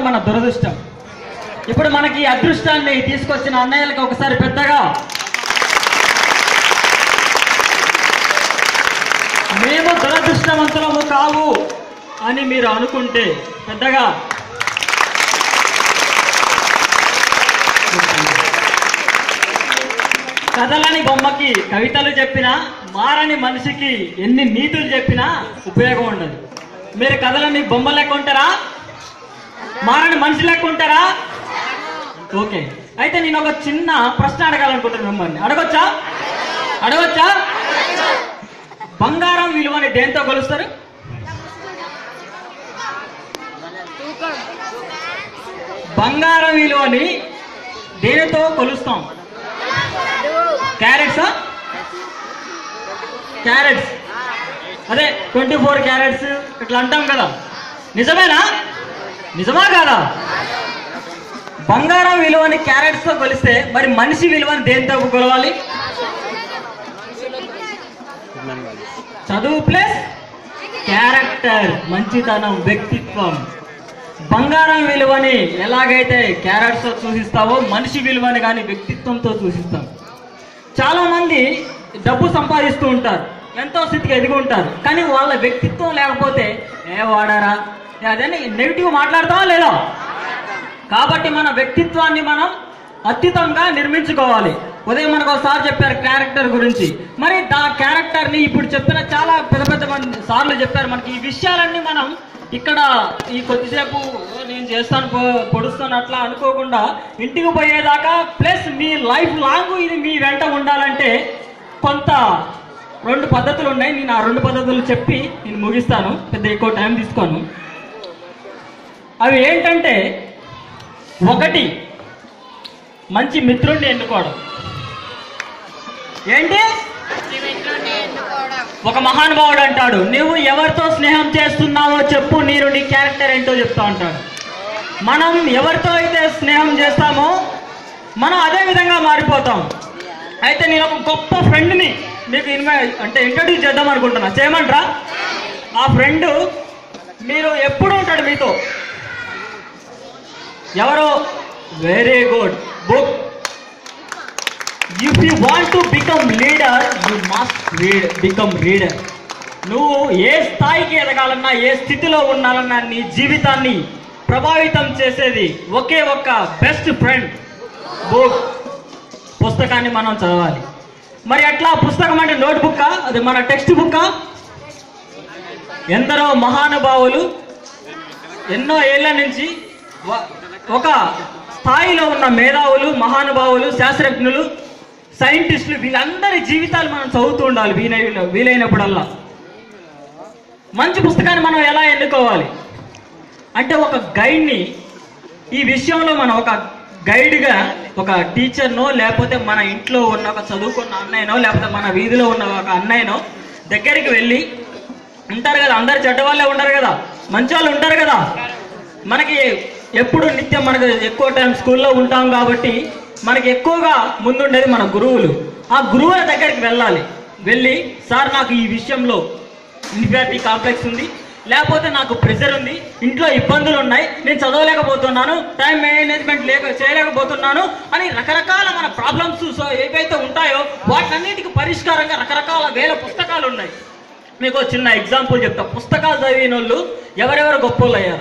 మన దురదృష్టం ఇప్పుడు మనకి ఈ అదృష్టాన్ని తీసుకొచ్చిన అన్నయ్యలకి ఒకసారి పెద్దగా మేము దురదృష్టవంతులము కావు అని మీరు అనుకుంటే పెద్దగా కథలని బొమ్మకి కవితలు చెప్పినా మారని మనిషికి ఎన్ని నీతులు చెప్పినా ఉపయోగం ఉండదు మీరు కథలని బొమ్మ లెక్క ఉంటారా మారని మనిషి లెక్క ఉంటారా ఓకే అయితే నేను ఒక చిన్న ప్రశ్న అడగాలనుకుంటున్నాను మిమ్మల్ని అడగొచ్చా అడగొచ్చా బంగారం విలువని దేంతో కొలుస్తారు బంగారం విలువని దేనితో కొలుస్తాం క్యారెట్సా క్యారెట్స్ అదే ట్వంటీ ఫోర్ క్యారెట్స్ ఇట్లా అంటాం కదా నిజమేనా నిజమా కాదా బంగారం విలువని క్యారెట్స్ తో కొలిస్తే మరి మనిషి విలువని దేనితో కొలవాలి చదువు ప్లస్ క్యారెక్టర్ మంచితనం వ్యక్తిత్వం బంగారం విలువని ఎలాగైతే క్యారెట్స్ తో సూచిస్తావో మనిషి విలువని కానీ వ్యక్తిత్వంతో సూచిస్తాం చాలా మంది డబ్బు సంపాదిస్తూ ఉంటారు ఎంతో స్థితికి ఎదిగి ఉంటారు కానీ వాళ్ళ వ్యక్తిత్వం లేకపోతే ఏ వాడారా అదని నెగిటివ్ మాట్లాడతావా లేదా కాబట్టి మన వ్యక్తిత్వాన్ని మనం అత్యుతంగా నిర్మించుకోవాలి ఉదయం మనకు ఒకసారి చెప్పారు క్యారెక్టర్ గురించి మరి దా క్యారెక్టర్ ని ఇప్పుడు చెప్పిన చాలా పెద్ద పెద్ద మంది సార్లు చెప్పారు మనకి ఈ విషయాలన్నీ మనం ఇక్కడ ఈ కొద్దిసేపు నేను చేస్తాను పొ- పొడుస్తాను అట్లా అనుకోకుండా ఇంటికి పోయేదాకా ప్లస్ మీ లైఫ్ లాంగ్ ఇది మీ వెంట ఉండాలంటే కొంత రెండు పద్ధతులు ఉన్నాయి నేను ఆ రెండు పద్ధతులు చెప్పి నేను ముగిస్తాను పెద్ద ఎక్కువ టైం తీసుకోను అవి ఏంటంటే ఒకటి మంచి మిత్రుడిని ఎన్నుకోవడం ఏంటి ఒక మహానుభావుడు అంటాడు నువ్వు ఎవరితో స్నేహం చేస్తున్నావో చెప్పు నేను నీ క్యారెక్టర్ ఏంటో చెప్తా అంటాడు మనం ఎవరితో అయితే స్నేహం చేస్తామో మనం అదే విధంగా మారిపోతాం అయితే నేను ఒక గొప్ప ఫ్రెండ్ని మీకు ఇన్వై అంటే ఇంట్రడ్యూస్ చేద్దాం అనుకుంటున్నా చేయమంటారా ఆ ఫ్రెండ్ మీరు ఎప్పుడు ఉంటాడు మీతో ఎవరో very good book if you want to become leader you must read become reader నువ్వు ఏ స్థాయికి ఎదగాలన్నా ఏ స్థితిలో ఉండాలన్నా నీ జీవితాన్ని ప్రభావితం చేసేది ఒకే ఒక్క బెస్ట్ ఫ్రెండ్ బుక్ పుస్తకాన్ని మనం చదవాలి మరి అట్లా పుస్తకం అంటే నోట్ బుక్కా అది మన టెక్స్ట్ బుక్కా ఎందరో మహానుభావులు ఎన్నో ఏళ్ల నుంచి వ- ఒక స్థాయిలో ఉన్న మేధావులు మహానుభావులు శాస్త్రజ్ఞులు సైంటిస్టులు వీళ్ళందరి జీవితాలు మనం చదువుతూ ఉండాలి వీలైన వీలైనప్పుడల్లా మంచి పుస్తకాన్ని మనం ఎలా ఎన్నుకోవాలి అంటే ఒక గైడ్ని ఈ విషయంలో మనం ఒక గైడ్గా ఒక టీచర్నో లేకపోతే మన ఇంట్లో ఉన్న ఒక చదువుకున్న అన్నయ్యనో లేకపోతే మన వీధిలో ఉన్న ఒక అన్నయ్యనో దగ్గరికి వెళ్ళి ఉంటారు కదా అందరు చెడ్డ వాళ్ళే ఉండరు కదా మంచి వాళ్ళు ఉంటారు కదా మనకి ఎప్పుడు నిత్యం మనకు ఎక్కువ టైం స్కూల్లో ఉంటాం కాబట్టి మనకి ఎక్కువగా ముందుండేది మన గురువులు ఆ గురువుల దగ్గరికి వెళ్ళాలి వెళ్ళి సార్ నాకు ఈ విషయంలో ఇన్ఫియారిటీ కాంప్లెక్స్ ఉంది లేకపోతే నాకు ప్రెషర్ ఉంది ఇంట్లో ఇబ్బందులు ఉన్నాయి నేను చదవలేకపోతున్నాను టైం మేనేజ్మెంట్ లేక చేయలేకపోతున్నాను అని రకరకాల మన ప్రాబ్లమ్స్ సో ఏవైతే ఉంటాయో వాటన్నిటికి పరిష్కారంగా రకరకాల వేల పుస్తకాలు ఉన్నాయి మీకు ఒక చిన్న ఎగ్జాంపుల్ చెప్తా పుస్తకాలు చదివిన వాళ్ళు ఎవరెవరు గొప్పోళ్ళు అయ్యారు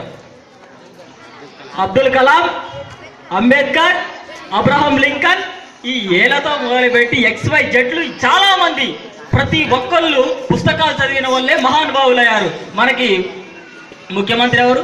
అబ్దుల్ కలాం అంబేద్కర్ అబ్రహం లింకన్ ఈ ఏలతో మొదలుపెట్టి ఎక్స్ వై జెడ్లు చాలా మంది ప్రతి ఒక్కళ్ళు పుస్తకాలు చదివిన వాళ్ళే మహానుభావులు అయ్యారు మనకి ముఖ్యమంత్రి ఎవరు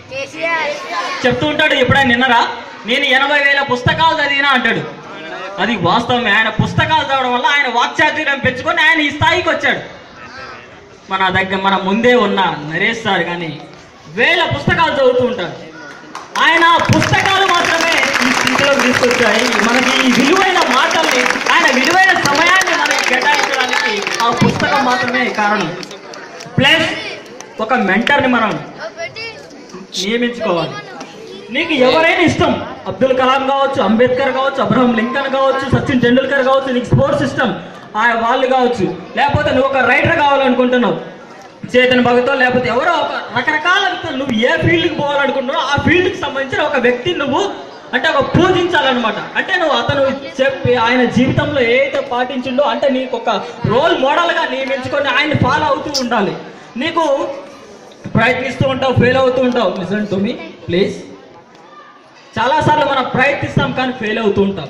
చెప్తూ ఉంటాడు ఎప్పుడైనా నిన్నరా నేను ఎనభై వేల పుస్తకాలు చదివినా అంటాడు అది వాస్తవమే ఆయన పుస్తకాలు చదవడం వల్ల ఆయన వాక్చాతుర్యం పెంచుకొని ఆయన ఈ స్థాయికి వచ్చాడు మన దగ్గర మన ముందే ఉన్న నరేష్ సార్ కానీ వేల పుస్తకాలు చదువుతూ ఉంటారు ఆయన పుస్తకాలు మాత్రమే ఈ స్థితిలోకి తీసుకొచ్చాయి మనకి ఈ విలువైన మాటల్ని ఆయన విలువైన సమయాన్ని మనకి కేటాయించడానికి ఆ పుస్తకం మాత్రమే కారణం ప్లస్ ఒక మెంటర్ని మనం నియమించుకోవాలి నీకు ఎవరైనా ఇష్టం అబ్దుల్ కలాం కావచ్చు అంబేద్కర్ కావచ్చు అబ్రహం లింకన్ కావచ్చు సచిన్ టెండూల్కర్ కావచ్చు నీకు స్పోర్ట్స్ ఇష్టం ఆ వాళ్ళు కావచ్చు లేకపోతే నువ్వు ఒక రైటర్ కావాలనుకుంటున్నావు చేతన్ భగతో లేకపోతే ఎవరో ఒక రకరకాల వ్యక్తులు నువ్వు ఏ ఫీల్డ్కి పోవాలనుకుంటున్నావో ఆ ఫీల్డ్కి సంబంధించిన ఒక వ్యక్తి నువ్వు అంటే ఒక పూజించాలన్నమాట అంటే నువ్వు అతను చెప్పి ఆయన జీవితంలో ఏదైతే పాటించిండో అంటే నీకు ఒక రోల్ మోడల్గా నియమించుకొని ఆయన్ని ఫాలో అవుతూ ఉండాలి నీకు ప్రయత్నిస్తూ ఉంటావు ఫెయిల్ అవుతూ ఉంటావు లిసన్ టు మీ ప్లీజ్ చాలాసార్లు మనం ప్రయత్నిస్తాం కానీ ఫెయిల్ అవుతూ ఉంటాం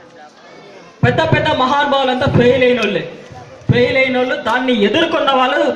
పెద్ద పెద్ద మహానుభావులంతా ఫెయిల్ అయిన వాళ్ళే ఫెయిల్ అయిన వాళ్ళు దాన్ని ఎదుర్కొన్న వాళ్ళు